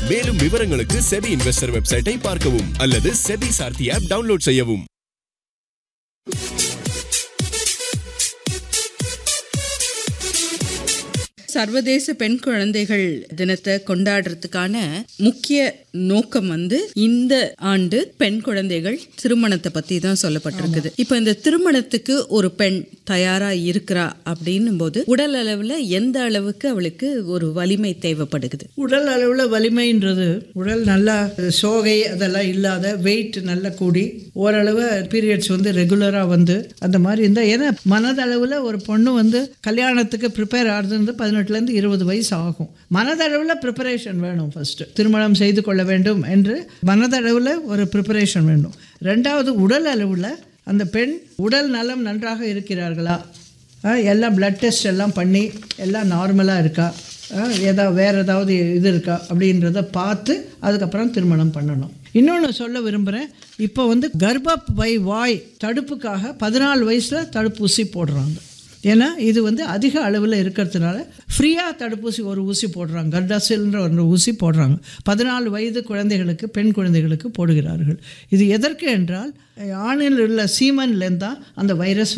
மேலும் விவரங்களுக்கு SEBI investor வெப்சைட்டை பார்க்கவும் அல்லது செபி சார்த்தி ஆப் டவுன்லோட் செய்யவும் சர்வதேச பெண் குழந்தைகள் தினத்தை கொண்டாடுறதுக்கான முக்கிய நோக்கம் வந்து இந்த ஆண்டு பெண் குழந்தைகள் திருமணத்தை பத்தி தான் சொல்லப்பட்டிருக்குது இப்போ இந்த திருமணத்துக்கு ஒரு பெண் தயாரா இருக்கிறா அப்படின்னும் போது உடல் அளவுல எந்த அளவுக்கு அவளுக்கு ஒரு வலிமை தேவைப்படுகிறது உடல் அளவில் வலிமைன்றது உடல் நல்லா சோகை அதெல்லாம் இல்லாத வெயிட் நல்லா கூடி ஓரளவு பீரியட்ஸ் வந்து ரெகுலராக வந்து அந்த மாதிரி இருந்தால் ஏன்னா மனதளவில் ஒரு பொண்ணு வந்து கல்யாணத்துக்கு ப்ரிப்பேர் ஆகுறது பதினெட்டுலேருந்து இருபது வயசு ஆகும் மனதளவில் ப்ரிப்பரேஷன் வேணும் ஃபஸ்ட்டு திருமணம் செய்து கொள்ள வேண்டும் என்று மனதளவில் ஒரு ப்ரிப்பரேஷன் வேணும் ரெண்டாவது உடல் அளவில் அந்த பெண் உடல் நலம் நன்றாக இருக்கிறார்களா ஆ, எல்லாம் பிளட் டெஸ்ட் எல்லாம் பண்ணி எல்லாம் நார்மலாக இருக்கா ஏதாவது வேறு ஏதாவது இது இருக்கா அப்படின்றத பார்த்து அதுக்கப்புறம் திருமணம் பண்ணணும் இன்னொன்று சொல்ல விரும்புகிறேன் இப்போ வந்து கர்ப்பப்பை வாய் தடுப்புக்காக பதினாலு வயசில் தடுப்பூசி போடுறாங்க ஏன்னா இது வந்து அதிக அளவில் இருக்கிறதுனால ஃப்ரீயாக தடுப்பூசி ஒரு ஊசி போடுறாங்க கர்டாசில்ன்ற ஒரு ஊசி போடுறாங்க பதினாலு வயது குழந்தைகளுக்கு பெண் குழந்தைகளுக்கு போடுகிறார்கள் இது எதற்கு என்றால் ஆணில் உள்ள சீமன்லேருந்து தான் அந்த வைரஸ்